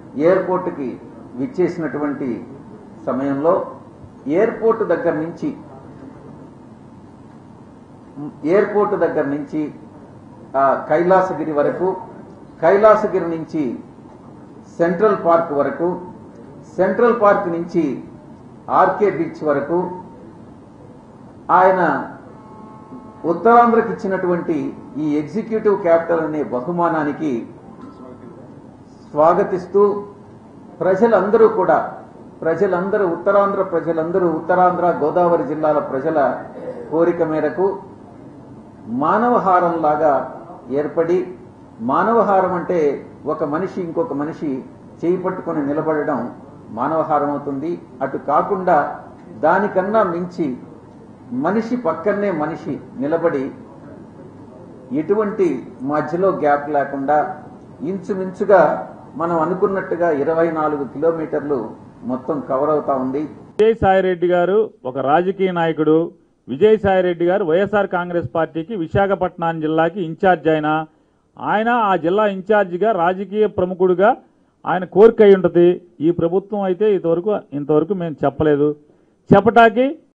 ఎయిర్పోర్టుకి విచ్చేసినటువంటి సమయంలో ఎయిర్పోర్ట్ దగ్గర నుంచి ఎయిర్పోర్ట్ దగ్గర నుంచి ఆ, కైలాసగిరి వరకు కైలాసగిరి నుంచి సెంట్రల్ పార్క్ వరకు సెంట్రల్ పార్క్ నుంచి ఆర్కే బీచ్ వరకు ఆయన ఉత్తరాంధ్రకి ఇచ్చినటువంటి ఈ ఎగ్జిక్యూటివ్ క్యాపిటల్ అనే బహుమానానికి స్వాగతిస్తూ ప్రజలందరూ కూడా ప్రజలందరూ ఉత్తరాంధ్ర ప్రజలందరూ ఉత్తరాంధ్ర గోదావరి జిల్లాల ప్రజల కోరిక మేరకు మానవహారంలాగా ఏర్పడి మానవహారం అంటే ఒక మనిషి ఇంకొక మనిషి చేయి పట్టుకొని నిలబడడం మానవహారం అవుతుంది అటు కాకుండా దానికన్నా మించి మనిషి పక్కనే మనిషి నిలబడి ఎటువంటి మధ్యలో గ్యాప్ లేకుండా ఇంచుమించుగా మనం అనుకున్నట్టుగా ఇరవై నాలుగు కిలోమీటర్లు మొత్తం కవర్ అవుతా ఉంది విజయసాయిరెడ్డి గారు ఒక రాజకీయ నాయకుడు విజయసాయిరెడ్డి గారు వైఎస్ఆర్ కాంగ్రెస్ పార్టీకి విశాఖపట్నం జిల్లాకి ఇన్ఛార్జ్ ఆయన ఆయన ఆ జిల్లా ఇన్ఛార్జిగా రాజకీయ ప్రముఖుడిగా ఆయన కోరిక అయి ఉంటుంది ఈ ప్రభుత్వం అయితే ఇంతవరకు ఇంతవరకు మేము చెప్పలేదు చెప్పటానికి